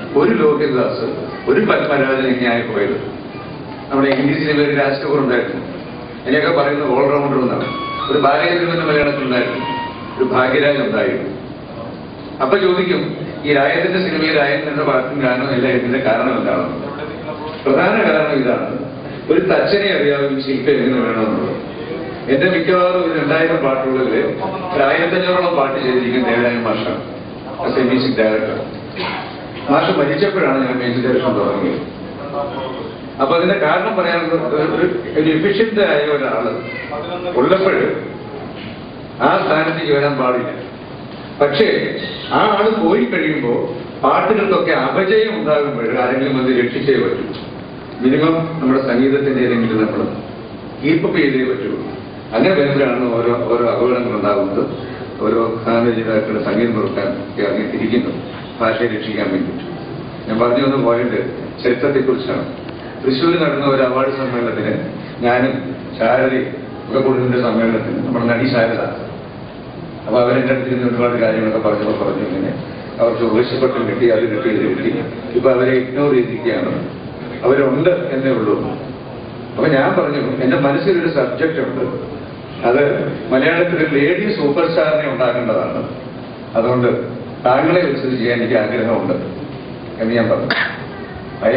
ഒരു ലോഹിതദാസ് ഒരു പത്മരാജൻ ഇങ്ങനെയായി പോയത് നമ്മുടെ ഹിന്ദി സിനിമയിൽ രാജ്കപൂർ ഉണ്ടായിരുന്നു എന്നെയൊക്കെ പറയുന്നത് ഓൾറൗണ്ടർ എന്നാണ് ഒരു ബാലചന്ദ്രൻ എന്ന മലയാളത്തിലുണ്ടായിരുന്നു ഒരു ഭാഗ്യരാജ് ഉണ്ടായിരുന്നു അപ്പൊ ചോദിക്കും ഈ രായത്തിന്റെ സിനിമയിൽ രായൻ എന്ന പാട്ടും ഗാനം എല്ലാം ഇതിന്റെ കാരണം എന്താണ് പ്രധാന കാരണം ഇതാണ് ഒരു തച്ചനെ അറിയാവുന്ന ശില്പം എങ്ങനെ വേണമെന്നുള്ളത് എന്റെ മിക്കവാറും ഒരു രണ്ടായിരം പാട്ടുകളിൽ ഒരു ആയിരത്തഞ്ഞൂറോളം പാട്ട് ചെയ്തിരിക്കുന്ന ദേവരായ മാഷാണ് ആസ് എ മ്യൂസിക് ഡയറക്ടർ മാഷ് മരിച്ചപ്പോഴാണ് ഞാൻ മ്യൂസിക് ഡയറക്ഷൻ തുടങ്ങിയത് അപ്പൊ അതിന്റെ കാരണം പറയാനുള്ളത് ഒരു- ഒരു- ഒരു എഫിഷ്യന്റ് ആയ ഒരാള് ഉള്ളപ്പോൾ ആ സ്ഥാനത്തേക്ക് വരാൻ പാടില്ല പക്ഷേ ആ ആള് പോയി കഴിയുമ്പോൾ പാട്ടുകൾക്കൊക്കെ അപജയം ഉണ്ടാകുമ്പോൾ ആരെങ്കിലും അത് രക്ഷിച്ചേ പറ്റൂ മിനിമം നമ്മുടെ സംഗീതത്തിന്റെ ഏതെങ്കിലും നമ്മൾ കീപ്പപ്പ് ചെയ്തേ പറ്റുള്ളൂ അങ്ങനെ വരുമ്പോഴാണ് ഓരോ ഓരോ അപകടങ്ങൾ ഉണ്ടാകുന്നത് ഓരോ ഗാനരചയിതാക്കളുടെ സംഗീതം കൊടുക്കാൻ ഇറങ്ങിത്തിരിക്കുന്നത് ഭാഷയെ രക്ഷിക്കാൻ വേണ്ടിയിട്ട് ഞാൻ പറഞ്ഞു വന്ന പോയിന്റ് ചരിത്രത്തെക്കുറിച്ചാണ് തൃശ്ശൂർ നടന്ന ഒരു അവാർഡ് സമ്മേളനത്തിന് ഞാനും ശാരദയും ഒക്കെ കൂടുതലിന്റെ സമ്മേളനത്തിന് നമ്മുടെ നടി ശാരദ അപ്പൊ അവരെന്റെ അടുത്ത് ഇരുന്ന് ഒരുപാട് കാര്യങ്ങളൊക്കെ പറഞ്ഞപ്പോൾ പറഞ്ഞു ഇങ്ങനെ അവർക്ക് ഉപേക്ഷപ്പെട്ട് കിട്ടി അത് കിട്ടി ഇത് കിട്ടി ഇപ്പൊ അവരെ ഇഗ്നോർ ചെയ്തിരിക്കുകയാണ് അവരുണ്ട് എന്നേ ഉള്ളൂ അപ്പൊ ഞാൻ പറഞ്ഞു എന്റെ മനസ്സിലൊരു സബ്ജക്റ്റ് ഉണ്ട് അത് മലയാളത്തിൽ ഒരു ലേഡി സൂപ്പർ സ്റ്റാറിനെ ഉണ്ടാക്കേണ്ടതാണ് അതുകൊണ്ട് താങ്കളെ വെച്ച് ചെയ്യാൻ എനിക്ക് ആഗ്രഹമുണ്ട് എന്ന് ഞാൻ പറഞ്ഞു